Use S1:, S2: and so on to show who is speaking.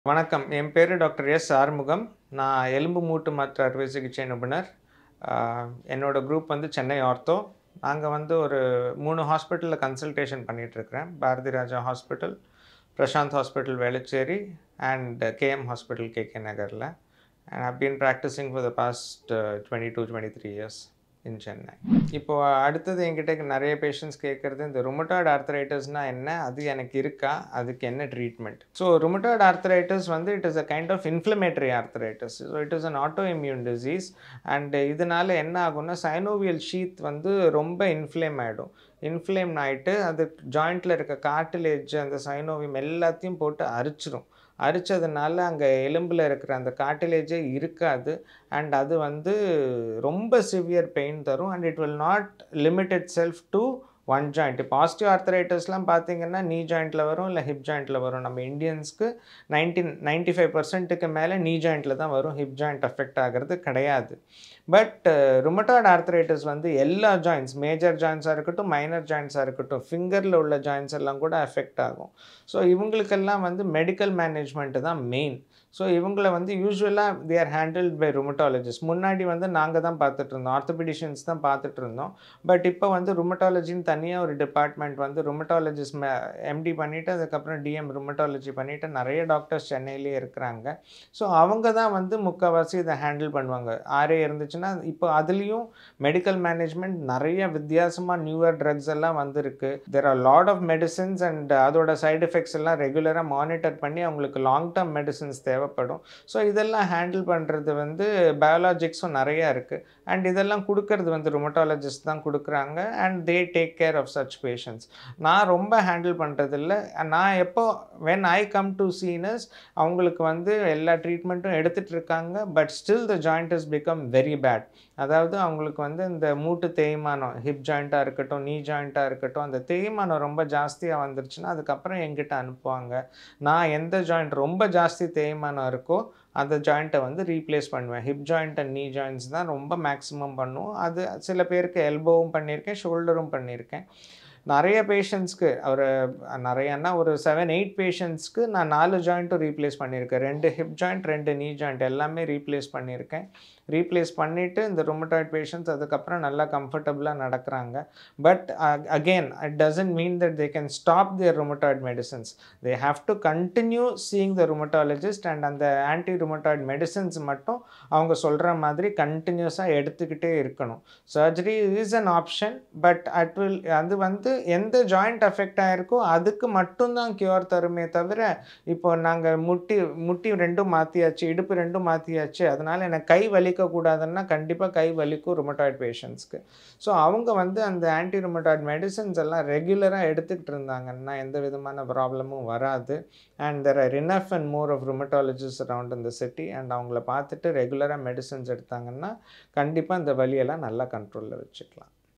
S1: வணக்கம் என் பேர் doctor S Arumugam நான் எலும்பு மூட்டு மாற்று அறுவை சிகிச்சை நிபுணர் ஆஹ் என்னோட குரூப் வந்து சென்னை ஆர்த்தோ நாங்கள் வந்து ஒரு மூணு ஹாஸ்பிட்டலில் கன்சல்டேஷன் பண்ணிகிட்ருக்கிறேன் Bharathi Raja hospital Prashanth hospital Velachery and KM hospital KK நகரில் and I've been practicing for the past uh, 22 23 years in Chennai இப்போ அடுத்தது என்கிட்ட நிறைய பேஷண்ட்ஸ் கேட்குறது இந்த ருமட்டாய்டு ஆர்த்தரைட்டிஸ்னால் என்ன அது எனக்கு இருக்கா அதுக்கு என்ன ட்ரீட்மெண்ட் ஸோ ருமட்டாய்டு ஆர்த்தரைட்டிஸ் வந்து it is a kind of inflammatory arthritis so it is an autoimmune disease and இதனால என்ன ஆகும்னா சைனோவியல் ஷீத் வந்து ரொம்ப இன்ஃப்ளேம் ஆகிடும் இன்ஃப்ளேம் ஆகிட்டு அது ஜாயிண்ட்டில் இருக்க கார்டிலேஜ் அந்த சைனோவியம் எல்லாத்தையும் போட்டு அரிச்சிடும் அரிச்சதுனால அங்கே எலும்பில் இருக்கிற அந்த கார்டிலேஜே இருக்காது அண்ட் அது வந்து ரொம்ப சிவியர் பெயின் தரும் and it will not limit itself to one joint இப்போ ஆஸ்டியோ ஆர்த்தரைட்டிஸ்லாம் பார்த்தீங்கன்னா நீ ஜாயிண்ட்டில் வரும் இல்லை ஹிப் ஜாயிண்ட்டில் வரும் நம்ம இந்தியன்ஸ்க்கு நைன்டீன் நைன்டி ஃபைவ் பர்சன்ட்டுக்கு மேலே நீ ஜாயிண்ட்டில் தான் வரும் ஹிப் ஜாயிண்ட் அஃபெக்ட் ஆகிறது கிடையாது பட் ருமட்டாய்டு ஆர்த்தரைட்டிஸ் வந்து எல்லா ஜாயின்ஸ் மேஜர் ஜாயின்ஸாக இருக்கட்டும் மைனர் ஜாயின்ஸாக இருக்கட்டும் ஃபிங்கரில் உள்ள ஜாயின்ஸ் எல்லாம் கூட அஃபெக்ட் ஆகும் ஸோ இவங்களுக்கெல்லாம் வந்து மெடிக்கல் மேனேஜ்மெண்ட்டு தான் மெயின் ஸோ இவங்கள வந்து யூஸ்வலாக they are handled by rheumatologist முன்னாடி வந்து நாங்கள் தான் பார்த்துட்டு இருந்தோம் ஆர்த்தோபெடிஷியன்ஸ் தான் பார்த்துட்டு இருந்தோம் பட் இப்போ வந்து ருமட்டாலஜின்னு தனியாக ஒரு டிபார்ட்மெண்ட் வந்து ருமட்டாலஜிஸ்ட் எம்டி பண்ணிவிட்டு அதுக்கப்புறம் டிஎம் ருமட்டாலஜி பண்ணிவிட்டு நிறைய டாக்டர்ஸ் சென்னையிலே இருக்கிறாங்க ஸோ அவங்க தான் வந்து முக்கால்வாசி இதை ஹேண்டில் பண்ணுவாங்க ஆரே இருந்துச்சுன்னா இப்போ அதுலேயும் மெடிக்கல் மேனேஜ்மெண்ட் நிறைய வித்தியாசமாக நியூவர் ட்ரக்ஸ் எல்லாம் வந்திருக்கு there are lot of medicines and அதோட சைடு எஃபெக்ட்ஸ் எல்லாம் ரெகுலராக மானிட்டர் பண்ணி அவங்களுக்கு லாங் டேர்ம் மெடிசின்ஸ் தேவைப்படும் ஸோ இதெல்லாம் ஹேண்டில் பண்ணுறது வந்து பயாலஜிக்ஸும் நிறையா இருக்குது அண்ட் இதெல்லாம் கொடுக்கறது வந்து ருமட்டாலஜிஸ்ட் தான் கொடுக்குறாங்க and they take care of such patients நான் ரொம்ப ஹேண்டில் பண்ணுறதில்ல நான் எப்போ when I come to scenes அவங்களுக்கு வந்து எல்லா ட்ரீட்மெண்ட்டும் எடுத்துகிட்டு இருக்காங்க but still the joint is become very bad அதாவது அவங்களுக்கு வந்து இந்த மூட்டு தேய்மானம் ஹிப் ஜாயிண்ட்டாக இருக்கட்டும் நீ ஜாயிண்ட்டாக இருக்கட்டும் அந்த தேய்மானம் ரொம்ப ஜாஸ்தியாக வந்துருச்சுன்னா அதுக்கப்புறம் எங்கிட்ட அனுப்புவாங்க நான் எந்த ஜாயிண்ட் ரொம்ப ஜாஸ்தி தேய்மானம் இருக்கோ அந்த ஜாயிண்ட்டை வந்து ரீப்ளேஸ் பண்ணுவேன் hip joint and knee joints தான் ரொம்ப மேக்ஸிமம் பண்ணுவோம் அது சில பேருக்கு எல்போவும் பண்ணியிருக்கேன் ஷோல்டரும் பண்ணியிருக்கேன் நிறைய பேஷண்ட்ஸ்க்கு ஒரு நிறையன்னா ஒரு செவன் எயிட் பேஷண்ட்ஸ்க்கு நான் நாலு ஜாயிண்ட்டும் ரீப்ளேஸ் பண்ணியிருக்கேன் ரெண்டு ஹிப் ஜாயிண்ட் ரெண்டு நீ ஜாயிண்ட் எல்லாமே ரீப்ளேஸ் பண்ணியிருக்கேன் ரீப்ளேஸ் பண்ணிவிட்டு இந்த ருமட்டாய்ட் பேஷண்ட்ஸ் அதுக்கப்புறம் நல்லா கம்ஃபர்டபுளாக நடக்கிறாங்க but again it doesn't mean that they can stop their rheumatoid medicines they have to continue seeing the rheumatologist and அந்த ஆன்டி ருமட்டாய்ட் மெடிசன்ஸ் மட்டும் அவங்க சொல்கிற மாதிரி கண்டினியூஸாக எடுத்துக்கிட்டே இருக்கணும் surgery is an option but at will அது வந்து எந்த ஜாயிண்ட் அஃபெக்ட் ஆகிருக்கோ அதுக்கு மட்டும்தான் க்யூர் தருமே தவிர இப்போ நாங்கள் முட்டி முட்டி ரெண்டும் மாற்றியாச்சு இடுப்பு ரெண்டும் மாற்றியாச்சு அதனால் எனக்கு கை வலிக்கக்கூடாதுன்னா கண்டிப்பாக கை வலிக்கும் ருமட்டாய்ட் பேஷண்ட்ஸ்க்கு ஸோ அவங்க வந்து அந்த ஆன்டி ருமட்டாய்ட் மெடிசன்ஸ் எல்லாம் ரெகுலராக எடுத்துக்கிட்டு இருந்தாங்கன்னா எந்த விதமான ப்ராப்ளமும் வராது and there are enough and more of rheumatologist around இந்த சிட்டி அண்ட் அவங்கள பார்த்துட்டு ரெகுலராக மெடிசன்ஸ் எடுத்தாங்கன்னா கண்டிப்பாக இந்த வலியெல்லாம் நல்லா கண்ட்ரோலில் வச்சுக்கலாம்